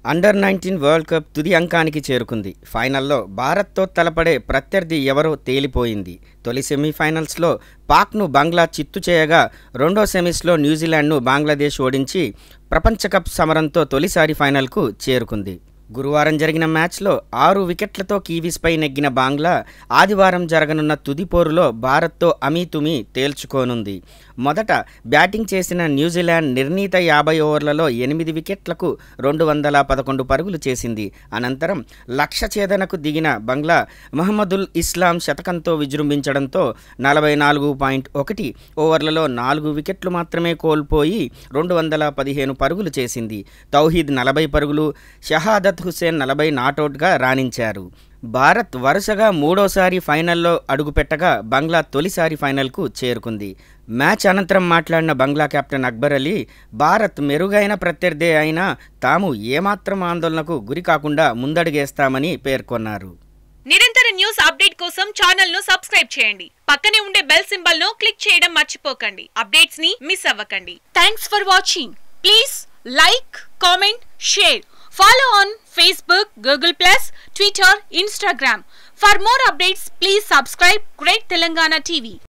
under nineteen world cup తుది అంకానికి చేరుకుంది ఫైనల్లో భారత్తో తలపడే ప్రత్యర్థి ఎవరో తేలిపోయింది తొలి సెమీఫైనల్స్లో పాక్ను బంగ్లా చిత్తు చేయగా రెండో సెమీస్లో న్యూజిలాండ్ను బంగ్లాదేశ్ ఓడించి ప్రపంచ కప్ సమరంతో తొలిసారి ఫైనల్కు చేరుకుంది గురువారం జరిగిన మ్యాచ్లో ఆరు వికెట్లతో కీవీస్పై నెగ్గిన బంగ్లా ఆదివారం జరగనున్న తుది పోరులో భారత్తో అమీతుమీ తేల్చుకోనుంది మొదట బ్యాటింగ్ చేసిన న్యూజిలాండ్ నిర్ణీత యాభై ఓవర్లలో ఎనిమిది వికెట్లకు రెండు వందల పదకొండు పరుగులు చేసింది అనంతరం లక్ష్య ఛేదనకు దిగిన బంగ్లా మహమ్మదుల్ ఇస్లాం శతకంతో విజృంభించడంతో నలభై నాలుగు పాయింట్ ఒకటి ఓవర్లలో నాలుగు వికెట్లు మాత్రమే కోల్పోయి రెండు వందల పదిహేను పరుగులు చేసింది తౌహీద్ నలభై పరుగులు షహాదత్ హుస్సేన్ నలభై నాటౌట్గా రాణించారు భారత్ వరుసగా మూడోసారి ఫైనల్లో అడుగుపెట్టగా బంగ్లా తొలిసారి ఫైనల్కు చేరుకుంది మ్యాచ్ అనంతరం మాట్లాడిన బంగ్లా కెప్టెన్ అక్బర్ అలీ భారత్ మెరుగైన ప్రత్యర్థే అయినా తాము ఏమాత్రం ఆందోళనకు గురి కాకుండా ముందడుగేస్తామని పేర్కొన్నారు నిరంతర న్యూస్ అప్డేట్ కోసం ఛానల్ ను సబ్స్క్రైబ్ చేయండి పక్కనే ఉండే బెల్ సింబల్ ను క్లిక్ చేయడం మర్చిపోకండి అప్డేట్స్ ని మిస్ అవ్వకండి thanks for watching please like comment share follow on Facebook Google Plus Twitter Instagram for more updates please subscribe great Telangana TV